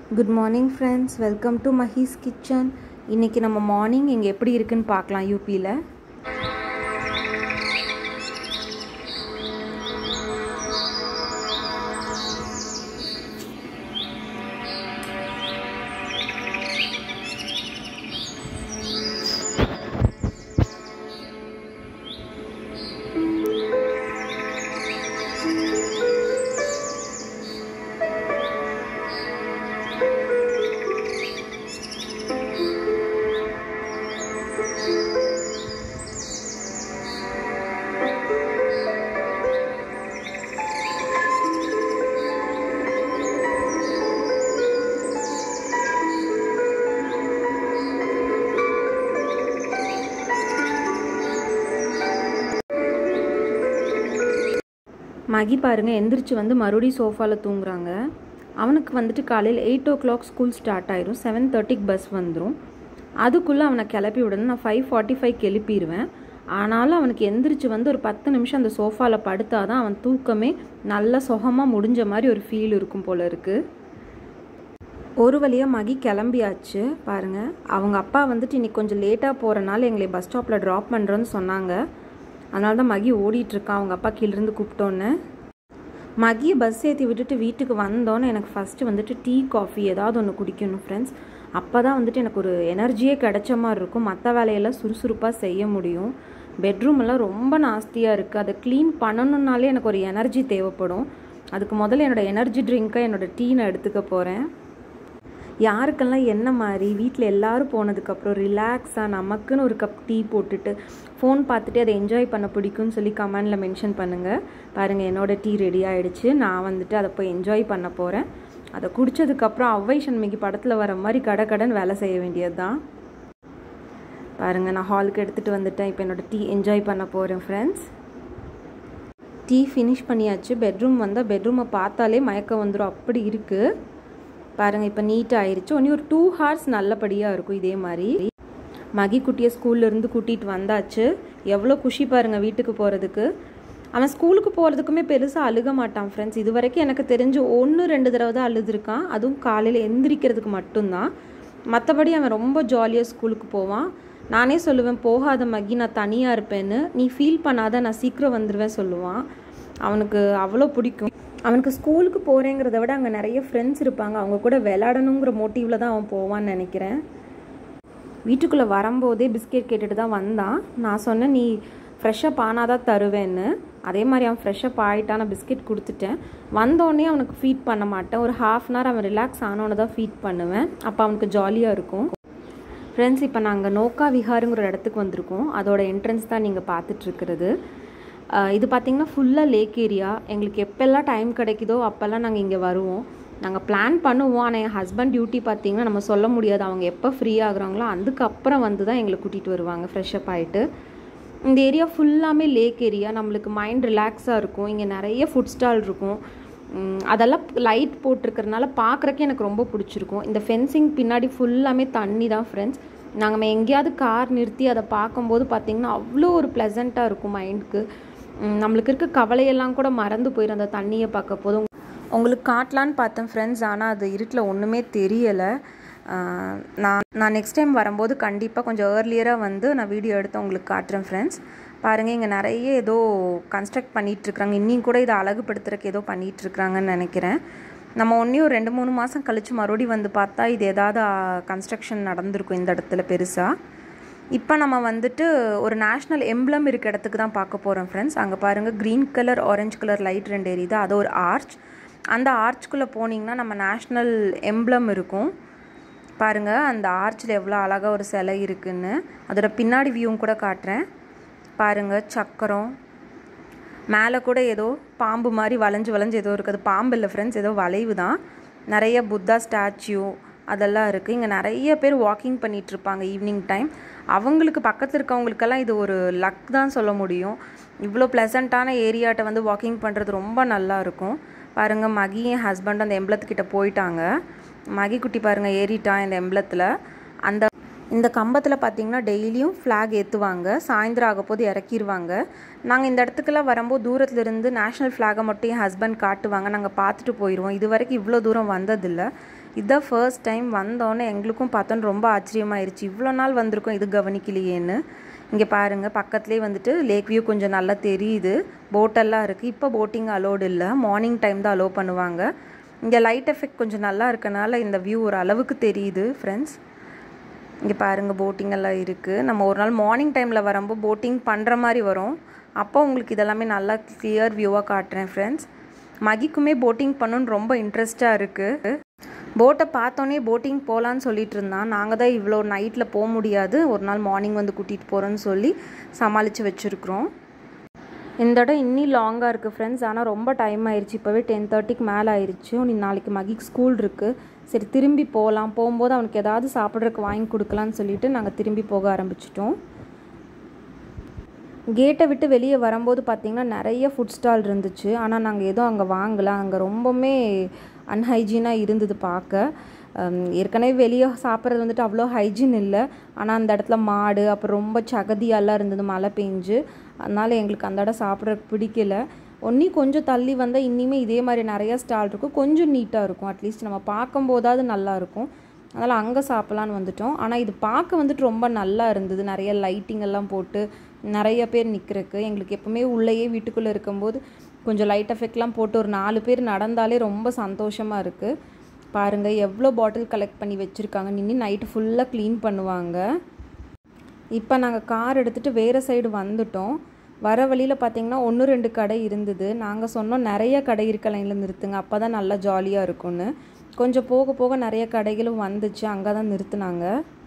good morning friends welcome to Mahi's kitchen இன்றைக்கி நம்ம morning இங்கே எப்படி இருக்குன்னு பார்க்கலாம் யூபியில் மகி பாருங்க எந்திரிச்சு வந்து மறுபடியும் சோஃபாவில் தூங்குறாங்க அவனுக்கு வந்துட்டு காலையில் eight o'clock school start ஆயிரும் செவன் தேர்ட்டிக்கு பஸ் வந்துடும் அதுக்குள்ளே அவனை கிளப்பி விடணும் நான் ஃபைவ் ஃபார்ட்டி ஃபைவ் எழுப்பிடுவேன் ஆனாலும் அவனுக்கு எந்திரிச்சு வந்து ஒரு பத்து நிமிஷம் அந்த சோஃபாவில் படுத்தாதான் அவன் தூக்கமே நல்ல சுகமாக முடிஞ்ச மாதிரி ஒரு ஃபீல் இருக்கும் போல இருக்குது ஒரு வழியாக மகி கிளம்பியாச்சு பாருங்கள் அவங்க அப்பா வந்துட்டு இன்னைக்கு கொஞ்சம் லேட்டாக போகிறனால எங்களை பஸ் ஸ்டாப்பில் ட்ராப் பண்ணுறோன்னு சொன்னாங்க அதனால தான் மகி ஓடிட்டுருக்கான் அவங்க அப்பா கீழேருந்து கூப்பிட்டோன்னு மகியை பஸ் ஏற்றி விட்டுட்டு வீட்டுக்கு வந்தோன்னே எனக்கு ஃபஸ்ட்டு வந்துட்டு டீ காஃபி ஏதாவது ஒன்று குடிக்கணும் ஃப்ரெண்ட்ஸ் அப்போ தான் வந்துட்டு எனக்கு ஒரு எனர்ஜியே கிடைச்ச மாதிரி இருக்கும் மற்ற வேலையெல்லாம் சுறுசுறுப்பாக செய்ய முடியும் பெட்ரூம் எல்லாம் ரொம்ப நாஸ்தியாக இருக்குது அதை க்ளீன் பண்ணணுன்னாலே எனக்கு ஒரு எனர்ஜி தேவைப்படும் அதுக்கு முதல்ல என்னோடய எனர்ஜி ட்ரிங்க்கை என்னோடய டீ நான் எடுத்துக்க போகிறேன் யாருக்கெல்லாம் என்ன மாதிரி வீட்டில் எல்லோரும் போனதுக்கப்புறம் ரிலாக்ஸாக நமக்குன்னு ஒரு கப் டீ போட்டுட்டு ஃபோன் பார்த்துட்டு அதை என்ஜாய் பண்ண பிடிக்கும்னு சொல்லி கமெண்டில் மென்ஷன் பண்ணுங்கள் பாருங்கள் என்னோடய டீ ரெடி ஆகிடுச்சு நான் வந்துட்டு அதை போய் என்ஜாய் பண்ண போகிறேன் அதை குடித்ததுக்கப்புறம் அவ்வை சண்மிக்கு படத்தில் வர மாதிரி கடை கடன் வேலை செய்ய வேண்டியது தான் பாருங்கள் நான் ஹாலுக்கு எடுத்துகிட்டு வந்துட்டேன் இப்போ என்னோடய டீ என்ஜாய் பண்ண போகிறேன் ஃப்ரெண்ட்ஸ் டீ ஃபினிஷ் பண்ணியாச்சு பெட்ரூம் வந்தால் பெட்ரூமை பார்த்தாலே மயக்கம் வந்துடும் அப்படி இருக்குது பாருங்கள் இப்போ நீட்டாக ஆயிடுச்சு ஒன்றி ஒரு டூ ஹார்ஸ் நல்லபடியாக இருக்கும் இதே மாதிரி மகி குட்டியை ஸ்கூல்லேருந்து கூட்டிகிட்டு வந்தாச்சு எவ்வளோ குஷி பாருங்கள் வீட்டுக்கு போகிறதுக்கு அவன் ஸ்கூலுக்கு போகிறதுக்குமே பெருசாக அழுக மாட்டான் ஃப்ரெண்ட்ஸ் இது வரைக்கும் எனக்கு தெரிஞ்சு ஒன்று ரெண்டு தடவை தான் அழுதுருக்கான் அதுவும் காலையில் எந்திரிக்கிறதுக்கு மட்டும்தான் மற்றபடி அவன் ரொம்ப ஜாலியாக ஸ்கூலுக்கு போவான் நானே சொல்லுவேன் போகாத மகி நான் தனியாக இருப்பேன்னு நீ ஃபீல் பண்ணாத நான் சீக்கிரம் வந்துடுவேன் சொல்லுவான் அவனுக்கு அவ்வளோ பிடிக்கும் அவனுக்கு ஸ்கூலுக்கு போகிறேங்கிறத விட அங்கே நிறைய ஃப்ரெண்ட்ஸ் இருப்பாங்க அவங்க கூட விளையாடணுங்கிற மோட்டிவில் தான் அவன் போவான்னு நினைக்கிறேன் வீட்டுக்குள்ளே வரும்போதே பிஸ்கெட் கேட்டுட்டு தான் வந்தான் நான் சொன்னேன் நீ ஃப்ரெஷ்ஷப் ஆனால் தான் தருவேன்னு அதே மாதிரி அவன் ஃப்ரெஷ்ஷப் ஆகிட்டான் நான் பிஸ்கெட் கொடுத்துட்டேன் வந்தோடனே அவனுக்கு ஃபீட் பண்ண மாட்டேன் ஒரு ஹாஃப் அன் ஹவர் அவன் ரிலாக்ஸ் ஆனோன்னு தான் ஃபீட் பண்ணுவேன் அப்போ அவனுக்கு ஜாலியாக இருக்கும் ஃப்ரெண்ட்ஸ் இப்போ நாங்கள் நோக்கா விஹாருங்கிற ஒரு இடத்துக்கு வந்திருக்கோம் அதோட என்ட்ரன்ஸ் தான் நீங்கள் பார்த்துட்ருக்கிறது இது பார்த்திங்கன்னா ஃபுல்லாக லேக் ஏரியா எங்களுக்கு எப்போல்லாம் டைம் கிடைக்குதோ அப்போல்லாம் நாங்கள் இங்கே வருவோம் நாங்கள் பிளான் பண்ணுவோம் ஆனால் என் ஹஸ்பண்ட் டியூட்டி பார்த்திங்கன்னா நம்ம சொல்ல முடியாது அவங்க எப்போ ஃப்ரீ ஆகுறாங்களோ அதுக்கப்புறம் வந்து தான் எங்களை கூட்டிகிட்டு வருவாங்க ஃப்ரெஷ்அப் ஆகிட்டு இந்த ஏரியா ஃபுல்லாமே லேக் ஏரியா நம்மளுக்கு மைண்ட் ரிலாக்ஸாக இருக்கும் இங்கே நிறைய ஃபுட் ஸ்டால் இருக்கும் அதெல்லாம் லைட் போட்டிருக்கிறதுனால பார்க்குறக்கே எனக்கு ரொம்ப பிடிச்சிருக்கும் இந்த ஃபென்சிங் பின்னாடி ஃபுல்லாமே தண்ணி தான் ஃப்ரெண்ட்ஸ் நாங்கள் எங்கேயாவது கார் நிறுத்தி அதை பார்க்கும்போது பார்த்திங்கன்னா அவ்வளோ ஒரு ப்ளசண்ட்டாக இருக்கும் மைண்டுக்கு நம்மளுக்கு இருக்க கவலையெல்லாம் கூட மறந்து போயிடும் அந்த தண்ணியை பார்க்க போதும் உங்களுக்கு காட்டலான்னு பார்த்தேன் ஃப்ரெண்ட்ஸ் ஆனால் அது இருட்டில் ஒன்றுமே தெரியலை நான் நான் நெக்ஸ்ட் டைம் வரும்போது கண்டிப்பாக கொஞ்சம் ஏர்லியராக வந்து நான் வீடியோ எடுத்து உங்களுக்கு காட்டுறேன் ஃப்ரெண்ட்ஸ் பாருங்கள் இங்கே நிறைய ஏதோ கன்ஸ்ட்ரக்ட் பண்ணிகிட்ருக்குறாங்க இன்னும் கூட இதை அழகுபடுத்துறதுக்கு ஏதோ பண்ணிகிட்ருக்குறாங்கன்னு நினைக்கிறேன் நம்ம ஒன்றே ஒரு ரெண்டு மூணு மாதம் கழித்து மறுபடியும் வந்து பார்த்தா இது ஏதாவது கன்ஸ்ட்ரக்ஷன் நடந்திருக்கும் இந்த இடத்துல பெருசாக இப்போ நம்ம வந்துட்டு ஒரு நேஷ்னல் எம்ப்ளம் இருக்க இடத்துக்கு தான் பார்க்க போகிறோம் ஃப்ரெண்ட்ஸ் அங்கே பாருங்கள் green colour orange colour light ரெண்டு எரியுது அது ஒரு ஆர்ச் அந்த ஆர்ச்சுக்குள்ளே போனீங்கன்னா நம்ம நேஷ்னல் எம்ப்ளம் இருக்கும் பாருங்கள் அந்த ஆர்ச்சில் எவ்வளோ அழகாக ஒரு சிலை இருக்குன்னு அதோட பின்னாடி வியூவும் கூட காட்டுறேன் பாருங்கள் சக்கரம் மேலே கூட ஏதோ பாம்பு மாதிரி வளைஞ்சு வளைஞ்சு ஏதோ இருக்குது பாம்பு இல்லை ஃப்ரெண்ட்ஸ் ஏதோ வளைவு தான் நிறைய புத்தா ஸ்டாச்சு அதெல்லாம் இருக்குது இங்கே நிறைய பேர் வாக்கிங் பண்ணிகிட்ருப்பாங்க ஈவினிங் டைம் அவங்களுக்கு பக்கத்தில் இருக்கவங்களுக்கெல்லாம் இது ஒரு லக் தான் சொல்ல முடியும் இவ்வளோ ப்ளசண்ட்டான ஏரியாட்ட வந்து வாக்கிங் பண்ணுறது ரொம்ப நல்லா இருக்கும் பாருங்கள் மகி என் ஹஸ்பண்ட் அந்த எம்பளத்துக்கிட்ட போயிட்டாங்க மகி குட்டி பாருங்கள் ஏறிட்டான் இந்த எம்பளத்தில் அந்த இந்த கம்பத்தில் பார்த்தீங்கன்னா டெய்லியும் ஃப்ளாக் ஏற்றுவாங்க சாயந்தரம் ஆக போது இறக்கிடுவாங்க நாங்கள் இந்த இடத்துக்கெல்லாம் வரும்போது தூரத்துல இருந்து நேஷ்னல் ஃப்ளாகை மட்டும் என் ஹஸ்பண்ட் காட்டுவாங்க நாங்கள் பார்த்துட்டு போயிடுவோம் இது வரைக்கும் இவ்வளோ தூரம் வந்ததில்லை இதான் ஃபர்ஸ்ட் டைம் வந்தோன்னே எங்களுக்கும் பார்த்தோன்னு ரொம்ப ஆச்சரியமாயிருச்சு இவ்வளோ நாள் வந்திருக்கோம் இது கவனிக்கலையேன்னு இங்கே பாருங்கள் பக்கத்துலேயே வந்துட்டு லேக் வியூ கொஞ்சம் நல்லா தெரியுது போட்டெல்லாம் இருக்குது இப்போ போட்டிங் அலோடு இல்லை மார்னிங் டைம் தான் அலோவ் பண்ணுவாங்க இங்கே லைட் எஃபெக்ட் கொஞ்சம் நல்லா இருக்கனால இந்த வியூ ஒரு அளவுக்கு தெரியுது ஃப்ரெண்ட்ஸ் இங்கே பாருங்கள் போட்டிங் எல்லாம் இருக்குது நம்ம ஒரு நாள் மார்னிங் டைமில் வரும்போது போட்டிங் பண்ணுற மாதிரி வரும் அப்போ உங்களுக்கு இதெல்லாமே நல்லா கிளியர் வியூவாக காட்டுறேன் ஃப்ரெண்ட்ஸ் மகிக்குமே போட்டிங் பண்ணணுன்னு ரொம்ப இன்ட்ரெஸ்ட்டாக இருக்குது போட்டை பார்த்தோன்னே போட்டிங் போகலான்னு சொல்லிட்டு இருந்தான் நாங்கள் தான் இவ்வளோ நைட்டில் போக முடியாது ஒரு நாள் மார்னிங் வந்து கூட்டிகிட்டு போகிறோன்னு சொல்லி சமாளித்து வச்சுருக்குறோம் இந்த இடம் இன்னி லாங்காக இருக்குது ஃப்ரெண்ட்ஸ் ஆனால் ரொம்ப டைம் ஆயிடுச்சு இப்போவே டென் தேர்ட்டிக்கு மேலே ஆயிடுச்சு நீ நாளைக்கு மகிக்கு ஸ்கூல் இருக்குது சரி திரும்பி போகலாம் போகும்போது அவனுக்கு ஏதாவது சாப்பிட்றதுக்கு வாங்கி கொடுக்கலான்னு சொல்லிட்டு நாங்கள் திரும்பி போக ஆரம்பிச்சிட்டோம் கேட்டை விட்டு வெளியே வரும்போது பார்த்திங்கன்னா நிறைய ஃபுட் ஸ்டால் இருந்துச்சு ஆனால் நாங்கள் எதுவும் அங்கே வாங்கலை அங்கே ரொம்பவுமே அன்ஹைஜீனாக இருந்தது பார்க்க ஏற்கனவே வெளியே சாப்பிட்றது வந்துட்டு அவ்வளோ ஹைஜீன் இல்லை ஆனால் அந்த இடத்துல மாடு அப்புறம் ரொம்ப சகதியெல்லாம் இருந்தது மழை பெஞ்சு அதனால் எங்களுக்கு அந்த இடம் சாப்பிட்றதுக்கு பிடிக்கல ஒன்றி கொஞ்சம் தள்ளி வந்தால் இன்னிமே இதே மாதிரி நிறையா ஸ்டால் இருக்கும் கொஞ்சம் நீட்டாக இருக்கும் அட்லீஸ்ட் நம்ம பார்க்கும்போதாவது நல்லாயிருக்கும் அதனால் அங்கே சாப்பிட்லான்னு வந்துட்டோம் ஆனால் இது பார்க்க வந்துட்டு ரொம்ப நல்லா இருந்தது நிறைய லைட்டிங் எல்லாம் போட்டு நிறைய பேர் நிற்கிறதுக்கு எங்களுக்கு எப்போவுமே உள்ளேயே வீட்டுக்குள்ளே இருக்கும்போது கொஞ்சம் லைட் எஃபெக்ட்லாம் போட்டு ஒரு நாலு பேர் நடந்தாலே ரொம்ப சந்தோஷமாக இருக்குது பாருங்கள் எவ்வளோ பாட்டில் கலெக்ட் பண்ணி வச்சுருக்காங்க நின்று நைட்டு ஃபுல்லாக க்ளீன் பண்ணுவாங்க இப்போ நாங்கள் கார் எடுத்துகிட்டு வேறு சைடு வந்துட்டோம் வர வழியில் பார்த்தீங்கன்னா ஒன்று ரெண்டு கடை இருந்தது நாங்கள் சொன்னோம் நிறைய கடை இருக்க லைனில் நிறுத்துங்க அப்போ தான் நல்லா ஜாலியாக இருக்கும்னு கொஞ்சம் போக போக நிறைய கடைகளும் வந்துச்சு அங்கே தான் நிறுத்துனாங்க